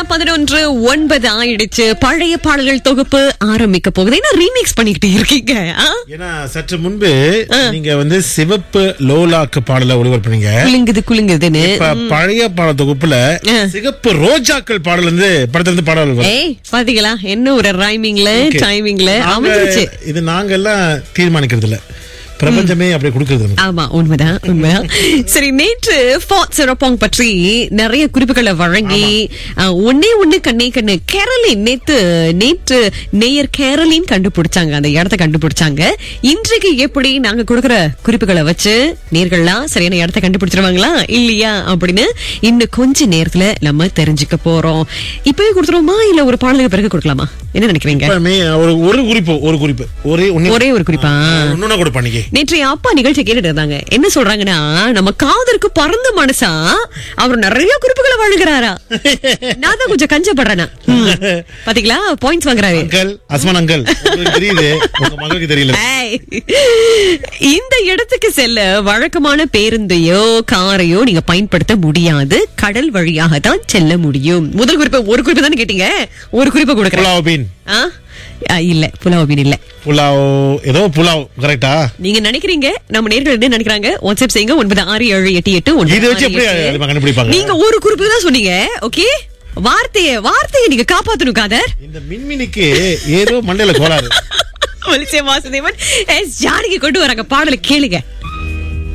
பதினொன்று ஒன்பது ஆயிடுச்சு பழைய பாடல்கள் தொகுப்பு ஆரம்பிக்க போகுது என்ன ரீமிக்ஸ் பண்ணிக்கிட்டு இருக்கீங்க ஆ? ஏன்னா சற்று முன்பு நீங்க வந்து சிவப்பு லோலாக்கு பாடல ஒளிபரப்புனீங்க குலுங்குது குலுங்குதுன்னு இப்ப பழைய பாடல் தொகுப்புல ஆ. சிகப்பு ரோஜாக்கள் பாடல் வந்து படத்துல இருந்து பாடல் வரும். ஏய் பாத்தீங்களா என்ன ஒரு ரைமிங்ல Okay. டைமிங்ல நாங்க- அமைஞ்சிருச்சு இது நாங்க எல்லாம் தீர்மானிக்கிறது இல்ல பிரபஞ்சமே அப்படி கொடுக்கறது நமக்கு. ஆமா உண்மைதான் உண்மைதான் சரி நேற்று ஃபாட் சிறப்பாங் பற்றி நிறைய குறிப்புகளை வழங்கி அஹ், ஒண்ணே ஒண்ணு கண்ணே கண்ணு கேரளின் நேத்து நேற்று நேயர் கேரளின் கண்டுபிடிச்சாங்க அந்த இடத்த கண்டுபிடிச்சாங்க இன்றைக்கு எப்படி நாங்க கொடுக்கிற குறிப்புகளை வச்சு நேர்கள்லாம் சரியான இடத்த கண்டுபிடிச்சிருவாங்களா இல்லையா அப்படின்னு இன்னும் கொஞ்ச நேரத்துல நம்ம தெரிஞ்சுக்க போறோம் இப்பவே கொடுத்துருவோமா இல்ல ஒரு பாடலுக்கு பிறகு கொடுக்கலாமா என்ன நினைக்கிறீங்க எப்பவுமே ஒரு ஒரு குறிப்பு ஒரு குறிப்பு ஒரே ஒண்ணே- ஒரே ஒரு குறிப்பா? இன்னொன்னு கூட பண்ணிக்கே நேற்றைய அப்பா நிகழ்ச்சி கேட்டுட்டு இருந்தாங்க என்ன சொல்றாங்கன்னா நம்ம காதருக்கு பறந்த மனசா அவர் நிறைய குறிப்புகளை வழங்குறாரா நான் தான் கொஞ்சம் கஞ்சப்படுறேனா ம். பாத்தீங்களா பாயிண்ட்ஸ் வாங்குறாரு அங்கிள் அஸ்மான் அங்கிள் உங்களுக்கு தெரியுது உங்க மகளுக்கு தெரியல ஏய். இந்த இடத்துக்கு செல்ல வழக்கமான பேருந்தையோ காரையோ நீங்க பயன்படுத்த முடியாது கடல் வழியாக தான் செல்ல முடியும் முதல் குறிப்பு ஒரு குறிப்பு தானே கேட்டீங்க ஒரு குறிப்பு கொடுக்குறேன் புலாவ் பீன் ஆ? ஆ, இல்ல புலாவ் மீன் இல்ல புலாவ் ஏதோ புலாவ் கரெக்டா நீங்க நினைக்கிறீங்க நம்ம நேர்கள் என்ன நினைக்கிறாங்க வாட்ஸ்அப் செய்யுங்க ஒன்பது ஆறு ஏழு எட்டு எட்டு ஒன்பது இதை வச்சு ஆறு எப்படி எட்டு. அழிமா கண்டுபிடிப்பாங்க? நீங்க ஒரு குறிப்பு தான் சொன்னீங்க ஓகே வார்த்தைய வார்த்தையை நீங்க காப்பாத்தணும் காதர் இந்த மின்மினிக்கு ஏதோ மண்டையில கோளாறு மலிசிய வாசுதேவன் எஸ் ஜானகி கொண்டு வராங்க பாடலை கேளுங்க